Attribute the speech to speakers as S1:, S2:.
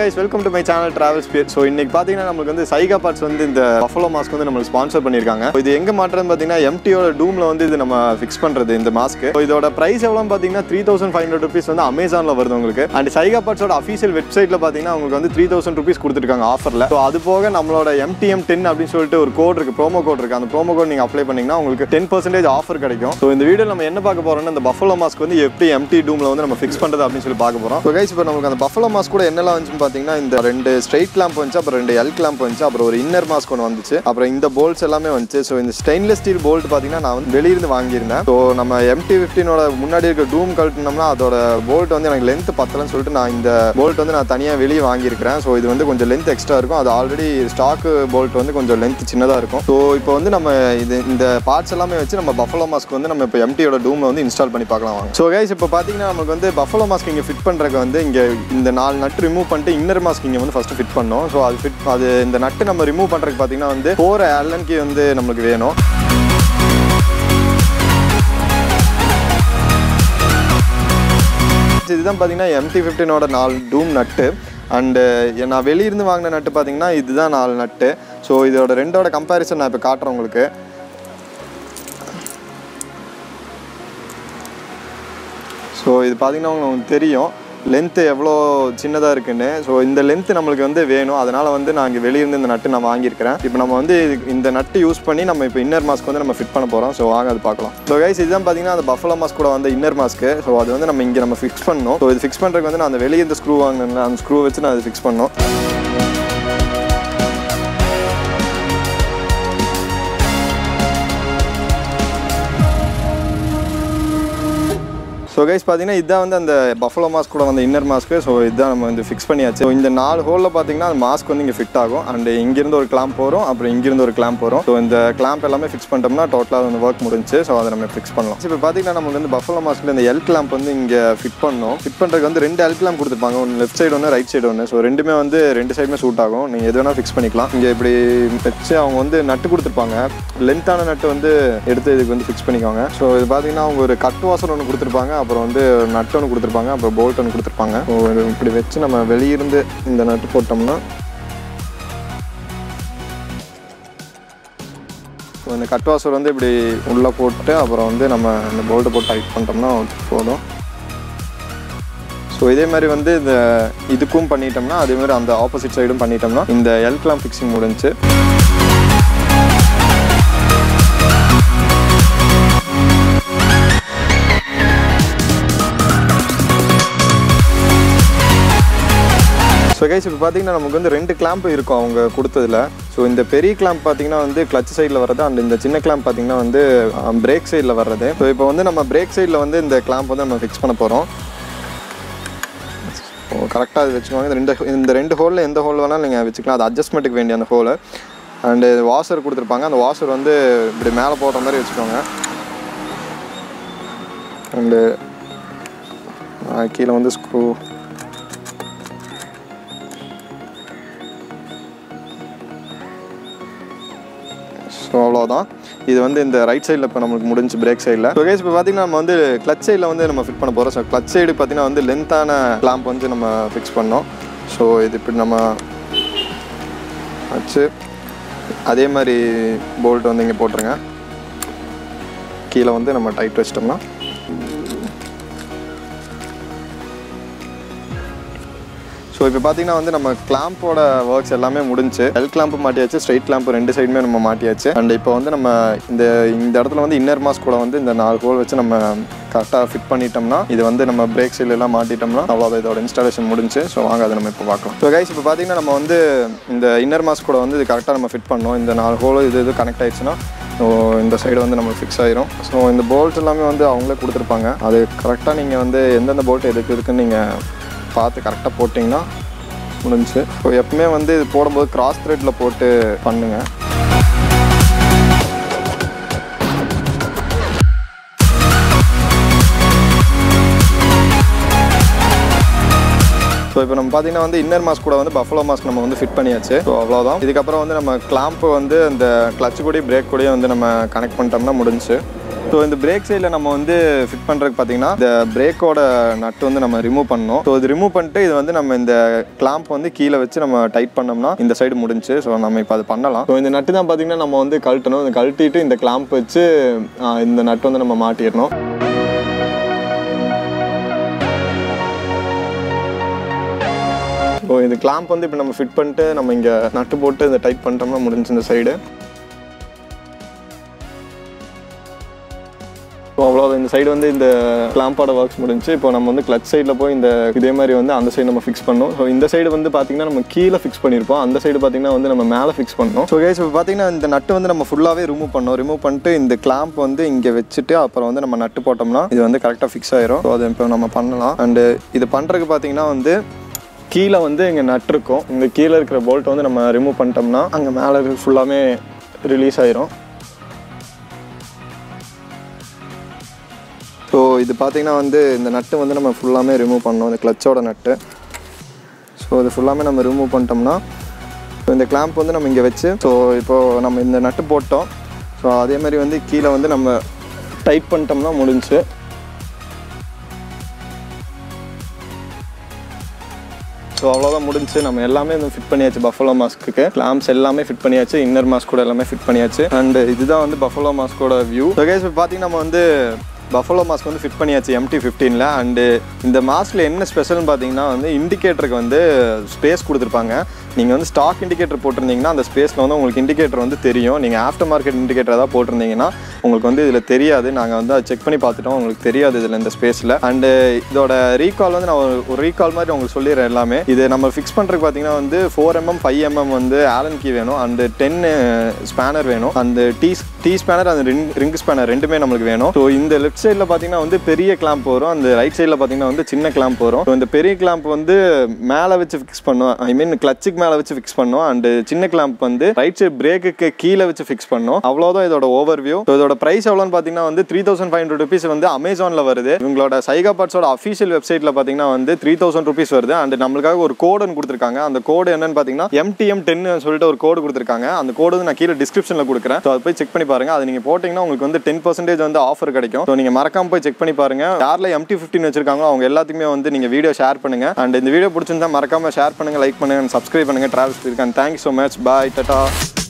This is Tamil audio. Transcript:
S1: guys welcome to my channel travel spear so இன்னைக்கு பார்த்தீங்கன்னா நமக்கு வந்து சைகா பார்ட்ஸ் வந்து இந்த பஃபலோ மாஸ்க் வந்து நம்மளுக்கு ஸ்பான்சர் பண்ணியிருக்காங்க So, இது எங்கே மாட்டுறதுன்னு பார்த்தீங்கன்னா எம்டியோட டூமில் வந்து இது நம்ம ஃபிக்ஸ் பண்ணுறது இந்த மாஸ்க்கு இதோட ப்ரைஸ் எவ்வளோன்னு பார்த்தீங்கன்னா three thousand five hundred rupees வந்து அமேசானில் வருது உங்களுக்கு அண்ட் சைகா பார்ட்ஸோட அஃபீஷியல் வெப்சைட்டில் பார்த்தீங்கன்னா உங்களுக்கு வந்து த்ரீ தௌசண்ட் ருபீஸ் கொடுத்துருக்காங்க ஆஃபரில் ஸோ அது போக நம்மளோட எம்டிஎம் டென் அப்படின்னு சொல்லிட்டு ஒரு கோட் இருக்குது ப்ரோமோ கோட் இருக்குது அந்த ப்ரோமோ கோட் நீங்கள் அப்ளை பண்ணீங்கன்னா உங்களுக்கு டென் பர்சன்டேஜ் ஆஃபர் கிடைக்கும் ஸோ இந்த வீடியோ நம்ம என்ன பார்க்க போறோம்னா இந்த பஃபலோ மாஸ்க் வந்து எப்படி எம்டி டூமில் வந்து நம்ம ஃபிக்ஸ் பண்ணுறது அப்படின்னு சொல்லி பார்க்க போகிறோம் ஸோ கைஸ் இப்போ நமக்கு அந்த பஃபலோ மாஸ்க் கூட என்னெல்லாம் வந்துச்சுன்னு பார்த்தீங்கன்னா இந்த ரெண்டு ஸ்ட்ரைட் லேம்ப் வந்துச்சு அப்புறம் ரெண்டு எல் கிளாம்ப் வந்துச்சு அப்புறம் ஒரு இன்னர் மாஸ்க் ஒன்று வந்துச்சு அப்புறம் இந்த போல்ட்ஸ் எல்லாமே வந்துச்சு ஸோ இந்த ஸ்டெயின்லெஸ் ஸ்டீல் போல்ட் பார்த்தீங்கன்னா நான் வந்து வெளியிருந்து வாங்கியிருந்தேன் ஸோ நம்ம எம்டி ஃபிஃப்டினோட முன்னாடி இருக்க டூம் கழட்டினோம்னா அதோட போல்ட் வந்து எனக்கு லென்த் பத்தலன்னு சொல்லிட்டு நான் இந்த போல்ட் வந்து நான் தனியாக வெளியே வாங்கியிருக்கிறேன் ஸோ இது வந்து கொஞ்சம் லென்த் எக்ஸ்ட்ரா இருக்கும் அது ஆல்ரெடி ஸ்டாக்கு போல்ட் வந்து கொஞ்சம் லென்த் சின்னதாக இருக்கும் ஸோ இப்போ வந்து நம்ம இது இந்த பார்ட்ஸ் எல்லாமே வச்சு நம்ம பஃபலோ மாஸ்க் வந்து நம்ம இப்போ எம்டியோட டூமில் வந்து இன்ஸ்டால் பண்ணி பார்க்கலாம் வாங்க ஸோ கைஸ் இப்போ பார்த்தீங்கன்னா நமக்கு வந்து பஃபலோ மாஸ்க் இங்கே ஃபிட் பண்ணுறதுக்கு வந்து இங்கே இந்த நாலு நட்டு ரிமூவ் பண்ணிட்டு இன்னர் மாஸ்க் இங்கே வந்து ஃபஸ்ட்டு ஃபிட் பண்ணோம் ஸோ அது ஃபிட் அது இந்த நட்டு நம்ம ரிமூவ் பண்ணுறதுக்கு பார்த்தீங்கன்னா வந்து ஃபோர் ஆலன்கி வந்து நம்மளுக்கு வேணும் இதுதான் பார்த்தீங்கன்னா எம்டி ஃபிஃப்டினோட நாலு டூம் நட்டு அண்டு நான் வெளியிருந்து வாங்கின நட்டு பார்த்தீங்கன்னா இதுதான் நாலு நட்டு ஸோ இதோட ரெண்டோட கம்பேரிசன் நான் இப்போ காட்டுறேன் உங்களுக்கு ஸோ இது பார்த்தீங்கன்னா உங்களுக்கு தெரியும் லென்த்து எவ்வளோ சின்னதாக இருக்குன்னு ஸோ இந்த லென்த்து நம்மளுக்கு வந்து வேணும் அதனால் வந்து நான் இங்கே வெளியிருந்து இந்த நட்டு நான் வாங்கியிருக்கிறேன் இப்போ நம்ம வந்து இது- இந்த நட்டு யூஸ் பண்ணி நம்ம இப்போ இன்னர் மாஸ்க் வந்து நம்ம ஃபிட் பண்ண போகிறோம் ஸோ வாங்க அது பார்க்கலாம் ஸோ கைஸ் இதுதான் பார்த்தீங்கன்னா அந்த பஃபலோ மாஸ்க் கூட வந்து இன்னர் மாஸ்க்கு ஸோ அது வந்து நம்ம இங்கே நம்ம ஃபிக்ஸ் பண்ணணும் ஸோ இது ஃபிக்ஸ் பண்ணுறதுக்கு வந்து நான் அந்த வெளியே இந்த ஸ்க்ரூ வாங்கினேன் அந்த ஸ்க்ரூ வச்சு நான் அது ஃபிக்ஸ் பண்ணோம் ஸோ கைஸ் பார்த்தீங்கன்னா இதுதான் வந்து அந்த பஃபலோ மாஸ்க் கூட வந்து இன்னர் மாஸ்க்கு ஸோ இதுதான் நம்ம வந்து ஃபிக்ஸ் பண்ணியாச்சு ஸோ இந்த நாலு ஹோலில் பார்த்தீங்கன்னா அந்த மாஸ்க் வந்து இங்கே ஃபிட் ஆகும் அண்ட் இங்கேருந்து ஒரு கிளாம்ப் வரும் அப்புறம் இங்கேருந்து ஒரு கிளாம்ப் வரும் ஸோ இந்த கிளாம்ப் எல்லாமே ஃபிக்ஸ் பண்ணிட்டோம்னா டோட்டலாக வந்து ஒர்க் முடிஞ்சு ஸோ அதை நம்ம ஃபிக்ஸ் பண்ணலாம் இப்போ பார்த்தீங்கன்னா நமக்கு வந்து பஃபலோ மாஸ்க்கில் இந்த எல் கிளாம்ப் வந்து இங்கே ஃபிட் பண்ணோம் ஃபிட் பண்ணுறதுக்கு வந்து ரெண்டு எல் கிளாம்ப் கொடுத்துருப்பாங்க ஒன்று லெஃப்ட் சைடு ஒன்று ரைட் சைடு ஒன்று ஸோ ரெண்டுமே வந்து ரெண்டு சைடுமே சூட் ஆகும் நீங்கள் எது வேணால் ஃபிக்ஸ் பண்ணிக்கலாம் இங்கே இப்படி வச்சு அவங்க வந்து நட்டு கொடுத்துருப்பாங்க லென்த்தான நட்டு வந்து எடுத்து இதுக்கு வந்து ஃபிக்ஸ் பண்ணிக்கோங்க ஸோ இது பார்த்தீங்கன்னா அவங்க ஒரு கட் வாசல் ஒன்று கொடுத்துருப்பாங்க அப்புறம் வந்து நட்டு ஒன்று கொடுத்துருப்பாங்க அப்புறம் போல்ட் ஒன்று கொடுத்துருப்பாங்க ஸோ இது இப்படி வச்சு நம்ம வெளியிருந்து இந்த நட்டு போட்டோம்னா ஸோ இந்த கட் வாசல் வந்து இப்படி உள்ளே போட்டு அப்புறம் வந்து நம்ம இந்த போல்ட்டை போட்டு டைட் பண்ணிட்டோம்னா போதும் ஸோ இதே மாதிரி வந்து இந்த இதுக்கும் பண்ணிட்டோம்னா அதே மாதிரி அந்த ஆப்போசிட் சைடும் பண்ணிட்டோம்னா இந்த எல் கிளாம் ஃபிக்ஸிங் முடிஞ்சு ஸோ கைஸ் இப்போ பார்த்தீங்கன்னா நமக்கு வந்து ரெண்டு கிளாம்ப் இருக்கும் அவங்க கொடுத்ததுல ஸோ இந்த பெரிய கிளாம்ப் பார்த்தீங்கன்னா வந்து கிளச் சைடில் வர்றது அண்ட் இந்த சின்ன கிளாம்ப் பார்த்தீங்கன்னா வந்து பிரேக் சைடில் வர்றது ஸோ இப்போ வந்து நம்ம பிரேக் சைடில் வந்து இந்த கிளாம்ப் வந்து நம்ம ஃபிக்ஸ் பண்ண போகிறோம் ஓ கரெக்டாக அது வச்சுக்கோங்க இந்த ரெண்டு இந்த ரெண்டு ஹோலில் எந்த ஹோல் வேணாலும் நீங்கள் வச்சுக்கலாம் அது அட்ஜஸ்ட்மெண்ட்டுக்கு வேண்டிய அந்த ஹோலு அண்டு வாஷர் கொடுத்துருப்பாங்க அந்த வாஷர் வந்து இப்படி மேலே போடுற மாதிரி வச்சுக்கோங்க அண்டு கீழே வந்து ஸ்க்ரூ ஸோ அவ்வளோதான் இது வந்து இந்த ரைட் சைடில் இப்போ நம்மளுக்கு முடிஞ்சு பிரேக் சைடில் ஸோ கேஸ் இப்போ பார்த்தீங்கன்னா நம்ம வந்து கிளச் சைடில் வந்து நம்ம ஃபிட் பண்ண போகிறோம் ஸோ கிளச் சைடு பார்த்தீங்கன்னா வந்து லென்த்தான கிளாம்ப் வந்து நம்ம ஃபிக்ஸ் பண்ணோம் ஸோ இது இப்படி நம்ம வச்சு அதே மாதிரி போல்ட் வந்து இங்கே போட்டுருங்க கீழே வந்து நம்ம டைட் வச்சிட்டோம்னா ஸோ இப்போ பார்த்தீங்கன்னா வந்து நம்ம கிளாம்போட ஒர்க்ஸ் எல்லாமே முடிஞ்சு எல் கிளாம்ப் மாட்டியாச்சு ஸ்ட்ரைட் கிளாம்ப் ரெண்டு சைடுமே நம்ம மாட்டியாச்சு அண்ட் இப்போ வந்து நம்ம இந்த இந்த இடத்துல வந்து இன்னர் மாஸ்க் கூட வந்து இந்த நாலு ஹோல் வச்சு நம்ம கரெக்டாக ஃபிட் பண்ணிட்டோம்னா இது வந்து நம்ம பிரேக் சைடில் எல்லாம் மாட்டிட்டோம்னா அவ்வளோ இதோட இன்ஸ்டாலேஷன் முடிஞ்சு ஸோ வாங்க அதை நம்ம இப்போ பார்க்கலாம் ஸோ கைஸ் இப்போ பார்த்தீங்கன்னா நம்ம வந்து இந்த இன்னர் மாஸ்க் கூட வந்து இது கரெக்டாக நம்ம ஃபிட் பண்ணோம் இந்த நாலு ஹோல் இது இது கனெக்ட் ஆயிடுச்சுன்னா ஸோ இந்த சைடு வந்து நம்மளுக்கு ஃபிக்ஸ் ஆயிரும் ஸோ இந்த போல்ட் எல்லாமே வந்து அவங்களே கொடுத்துருப்பாங்க அது கரெக்டாக நீங்கள் வந்து எந்தெந்த போல்ட் எதுக்கு இருக்குன்னு நீங்கள் பார்த்து கரெக்டாக போட்டிங்கன்னா முடிஞ்சு ஸோ எப்பவுமே வந்து இது போடும்போது கிராஸ் த்ரெட்டில் போட்டு பண்ணுங்கள் ஸோ இப்போ நம்ம பார்த்தீங்கன்னா வந்து இன்னர் மாஸ்க் கூட வந்து பஃபலோ மாஸ்க் நம்ம வந்து ஃபிட் பண்ணியாச்சு ஸோ அவ்வளோதான் இதுக்கப்புறம் வந்து நம்ம கிளாம்ப் வந்து அந்த கிளச் கூடயும் பிரேக் கூடயும் வந்து நம்ம கனெக்ட் பண்ணிட்டோம்னா முடிஞ்சு ஸோ இந்த பிரேக் சைடில் நம்ம வந்து ஃபிட் பண்ணுறதுக்கு பார்த்தீங்கன்னா இந்த பிரேக்கோட நட்டு வந்து நம்ம ரிமூவ் பண்ணணும் ஸோ இது ரிமூவ் பண்ணிட்டு இது வந்து நம்ம இந்த கிளாம்ப் வந்து கீழே வச்சு நம்ம டைட் பண்ணோம்னா இந்த சைடு முடிஞ்சு ஸோ நம்ம இப்போ அது பண்ணலாம் ஸோ இந்த நட்டு தான் பார்த்தீங்கன்னா நம்ம வந்து கழட்டணும் இந்த கழட்டிட்டு இந்த கிளாம்ப் வச்சு ஆ, இந்த நட்டு வந்து நம்ம மாட்டிடணும் ஸோ இந்த கிளாம்ப் வந்து இப்போ நம்ம ஃபிட் பண்ணிட்டு நம்ம இங்கே நட்டு போட்டு இதை டைட் பண்ணிட்டோம்னா முடிஞ்சு இந்த சைடு ஸோ அவ்வளோதான் இந்த சைடு வந்து இந்த கிளாம்போட ஒர்க்ஸ் முடிஞ்சு இப்போ நம்ம வந்து கிளச் சைடில் போய் இந்த இதே மாதிரி வந்து அந்த சைடு நம்ம ஃபிக்ஸ் பண்ணோம் ஸோ இந்த சைடு வந்து பார்த்தீங்கன்னா நம்ம கீழே ஃபிக்ஸ் பண்ணியிருப்போம் அந்த சைடு பார்த்தீங்கன்னா வந்து நம்ம மேலே ஃபிக்ஸ் பண்ணோம் ஸோ கேஸ் இப்போ பார்த்தீங்கன்னா இந்த நட்டு வந்து நம்ம ஃபுல்லாகவே ரிமூவ் பண்ணோம் ரிமூவ் பண்ணிட்டு இந்த கிளாம்ப் வந்து இங்கே வச்சுட்டு அப்புறம் வந்து நம்ம நட்டு போட்டோம்னா இது வந்து கரெக்டாக ஃபிக்ஸ் ஆயிரும் ஸோ அதை இப்போ நம்ம பண்ணலாம் அண்டு இது பண்ணுறதுக்கு பார்த்தீங்கன்னா வந்து கீழே வந்து இங்கே நட் இருக்கும் இந்த கீழே இருக்கிற போல்ட் வந்து நம்ம ரிமூவ் பண்ணிட்டோம்னா அங்கே மேலே ஃபுல்லாமே ரிலீஸ் ஆயிரும் ஸோ இது பார்த்தீங்கன்னா வந்து இந்த நட்டு வந்து நம்ம ஃபுல்லாமே ரிமூவ் பண்ணோம் இந்த கிளச்சோட நட்டு ஸோ இது ஃபுல்லாமே நம்ம ரிமூவ் பண்ணிட்டோம்னா ஸோ இந்த கிளாம்ப் வந்து நம்ம இங்கே வச்சு ஸோ இப்போது நம்ம இந்த நட்டு போட்டோம் ஸோ அதே மாதிரி வந்து கீழே வந்து நம்ம டைட் பண்ணிட்டோம்னா முடிஞ்சு ஸோ அவ்வளோதான் முடிஞ்சு நம்ம எல்லாமே வந்து ஃபிட் பண்ணியாச்சு பஃபலோ மாஸ்க்கு கிளாம்ஸ் எல்லாமே ஃபிட் பண்ணியாச்சு இன்னர் மாஸ்க் கூட எல்லாமே ஃபிட் பண்ணியாச்சு அண்ட் இதுதான் வந்து பஃபலோ மாஸ்கோட வியூ ஸோ கேஸ் இப்போ பார்த்தீங்கன்னா நம்ம வந்து பஃபலோ மாஸ்க் வந்து ஃபிட் பண்ணியாச்சு எம்டி ஃபிஃப்டீனில் அண்டு இந்த மாஸ்கில் என்ன ஸ்பெஷல்னு பார்த்தீங்கன்னா வந்து இண்டிகேட்டருக்கு வந்து ஸ்பேஸ் கொடுத்துருப்பாங்க நீங்கள் வந்து ஸ்டாக் இண்டிகேட்டர் போட்டிருந்தீங்கன்னா அந்த ஸ்பேஸில் வந்து உங்களுக்கு இண்டிகேட்டர் வந்து தெரியும் நீங்கள் ஆஃப்டர் மார்க்கெட் இண்டிகேட்டர் ஏதாவது போட்டிருந்தீங்கன்னா உங்களுக்கு வந்து இதில் தெரியாது நாங்கள் வந்து அதை செக் பண்ணி பார்த்துட்டோம் உங்களுக்கு தெரியாது இதில் இந்த ஸ்பேஸில் அண்டு இதோட ரீகால் வந்து நான் ஒரு- ஒரு ரீகால் மாதிரி உங்களுக்கு சொல்லிடுறேன் எல்லாமே இது நம்ம ஃபிக்ஸ் பண்ணுறதுக்கு பார்த்தீங்கன்னா வந்து ஃபோர் எம்எம் ஃபைவ் எம்எம் வந்து ஆலன் கீ வேணும் அண்டு டென் ஸ்பேனர் வேணும் அந்த டீ டீ ஸ்பேனர் அந்த ரிங் ரிங் ஸ்பேனர் ரெண்டுமே நம்மளுக்கு வேணும் ஸோ இந்த லெஃப்ட் சைடில் பார்த்தீங்கன்னா வந்து பெரிய கிளாம்ப் வரும் அந்த ரைட் சைடில் பார்த்தீங்கன்னா வந்து சின்ன கிளாம்ப் வரும் ஸோ இந்த பெரிய கிளாம்ப் வந்து மேலே வச்சு ஃபிக்ஸ் பண்ணுவோம் ஐ மீன் கிளச்சுக்கு மேலே வச்சு ஃபிக்ஸ் பண்ணோம் அண்ட் சின்ன கிளாம்ப் வந்து ரைட் சைடு பிரேக்குக்கு கீழே வச்சு ஃபிக்ஸ் பண்ணோம் அவ்வளோதான் இதோட ஓவர் வியூ ஸோ இதோட ப்ரைஸ் எவ்வளோன்னு பார்த்தீங்கன்னா வந்து three thousand five hundred rupees வந்து அமேசானில் வருது இவங்களோட சைகா பார்ட்ஸோட அஃபீஷியல் வெப்சைட்டில் பார்த்தீங்கன்னா வந்து த்ரீ தௌசண்ட் ருபீஸ் வருது அண்ட் நம்மளுக்காக ஒரு கோடுன்னு கொடுத்துருக்காங்க அந்த கோடு என்னன்னு பார்த்தீங்கன்னா எம்டிஎம் டென் சொல்லிட்டு ஒரு கோடு கொடுத்துருக்காங்க அந்த கோடு வந்து நான் கீழே டிஸ்கிரிப்ஷனில் கொடுக்குறேன் ஸோ அதை போய் செக் பண்ணி பாருங்க அது நீங்கள் போட்டிங்கன்னா உங்களுக்கு வந்து டென் பர்சன்டேஜ் வந்து ஆஃபர் கிடைக்கும் ஸோ நீங்கள் மறக்காம போய் செக் பண்ணி பாருங்க யாரில் எம்டி ஃபிஃப்டின் வச்சிருக்காங்களோ அவங்க எல்லாத்துக்குமே வந்து நீங்கள் வீடியோ ஷேர் பண்ணுங்க அண்ட் இந்த வீடியோ பிடிச்சிருந்தா மறக்காம ஷேர் பண்ணுங்க லைக் பண்ணுங்க சப்ஸ்கிரைப் பண்ணுங்க டிராவல்ஸ் இருக்கேன் thank you so much bye ta-ta